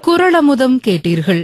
குரலமுதம் கேட்டீர்கள்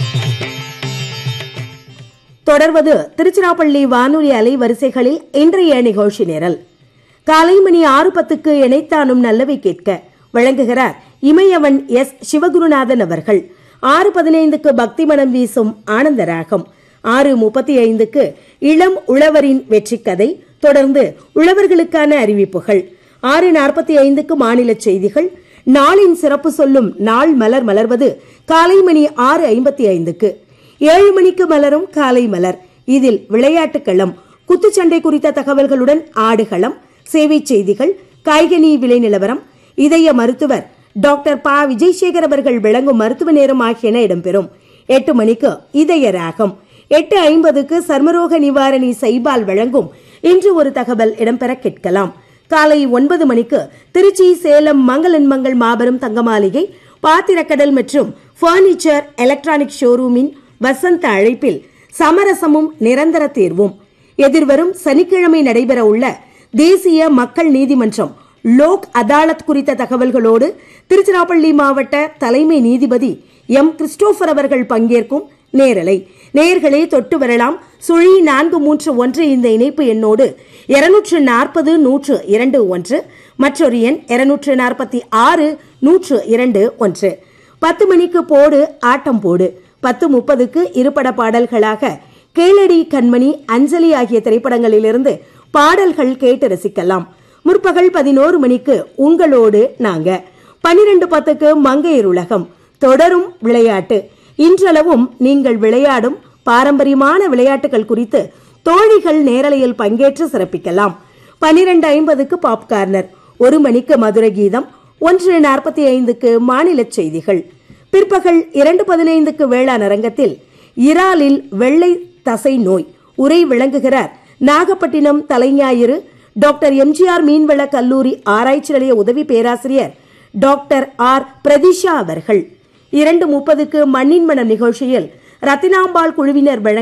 தொடர்வது திருச்சிராப்பள்ளி வானொலி அலைவரிசைகளில் இன்றைய நிகழ்ச்சி நிரல் காலை மணி ஆறு பத்துக்கு இணைத்தானும் நல்லவை கேட்க வழங்குகிறார் இமயவன் எஸ் சிவகுருநாதன் அவர்கள் ஆறு பதினைந்துக்கு பக்தி மனம் வீசும் ஆனந்த ராகம் ஆறு முப்பத்தி ஐந்துக்கு இளம் உழவரின் வெற்றி கதை தொடர்ந்து உழவர்களுக்கான அறிவிப்புகள் ஆறு நாற்பத்தி ஐந்துக்கு மாநில செய்திகள் நாளின் சிறப்பு சொல்லும் நாள் மலர் மலர்வது காலை மணி ஆறு ஐம்பத்தி ஐந்துக்கு ஏழு மணிக்கு மலரும் காலை மலர் இதில் விளையாட்டுக் களம் குத்துச்சண்டை குறித்த தகவல்களுடன் ஆடுகளம் சேவை செய்திகள் காய்கனி விலை நிலவரம் இதய மருத்துவர் டாக்டர் ப விஜய்சேகர் அவர்கள் விளங்கும் மருத்துவ நேரம் ஆகியன இடம்பெறும் எட்டு மணிக்கு இதய ராகம் எட்டு ஐம்பதுக்கு சர்மரோக நிவாரணி சைபால் வழங்கும் இன்று ஒரு தகவல் இடம்பெற கேட்கலாம் காலை ஒன்பது மணிக்கு திருச்சி சேலம் மங்களன் மங்கள் மாபெரும் தங்கமாளிகை பாத்திரக்கடல் மற்றும் பர்னிச்சர் எலக்ட்ரானிக் ஷோரூமின் வசந்த அழைப்பில் சமரசமும் நிரந்தர தீர்வும் எதிர்வரும் சனிக்கிழமை நடைபெற உள்ள தேசிய மக்கள் நீதிமன்றம் லோக் அதாலத் குறித்த தகவல்களோடு திருச்சிராப்பள்ளி மாவட்ட தலைமை நீதிபதி எம் கிறிஸ்டோபர் அவர்கள் பங்கேற்கும் நேரலை நேயர்களே தொட்டு வரலாம் சுழி நான்கு மூன்று ஒன்று இந்த இணைப்பு எண்ணோடு இருநூற்று நாற்பது நூற்று இரண்டு ஒன்று மற்றொரு எண் இருநூற்று நாற்பத்தி ஆறு நூற்று இரண்டு ஒன்று பத்து மணிக்கு போடு ஆட்டம் போடு பத்து முப்பதுக்கு இருபட பாடல்களாக கேளடி கண்மணி அஞ்சலி ஆகிய திரைப்படங்களிலிருந்து பாடல்கள் கேட்டு ரசிக்கலாம் முற்பகல் பதினோரு மணிக்கு உங்களோடு நாங்க பனிரெண்டு பத்துக்கு மங்கையர் உலகம் தொடரும் விளையாட்டு இன்றளவும் நீங்கள் விளையாடும் பாரம்பரியமான விளையாட்டுகள் குறித்து தோழிகள் நேரலையில் பங்கேற்று சிறப்பிக்கலாம் பனிரெண்டு ஐம்பதுக்கு பாப்கார்னர் ஒரு மணிக்கு மதுர கீதம் ஒன்று நாற்பத்தி ஐந்துக்கு மாநில செய்திகள் பிற்பகல் இரண்டு பதினைந்துக்கு வேளாண் அரங்கத்தில் இறாலில் வெள்ளை தசை நோய் உரை விளங்குகிறார் நாகப்பட்டினம் தலைஞாயிறு டாக்டர் எம்ஜிஆர் மீன்வள கல்லூரி ஆராய்ச்சி நிலைய உதவி பேராசிரியர் டாக்டர் ஆர் பிரதிஷா அவர்கள் இரண்டு முப்பதுக்கு மண்ணின் மனம் நிகழ்ச்சியில் ரத்தினாம்பாள் குழுவினர் வழங்க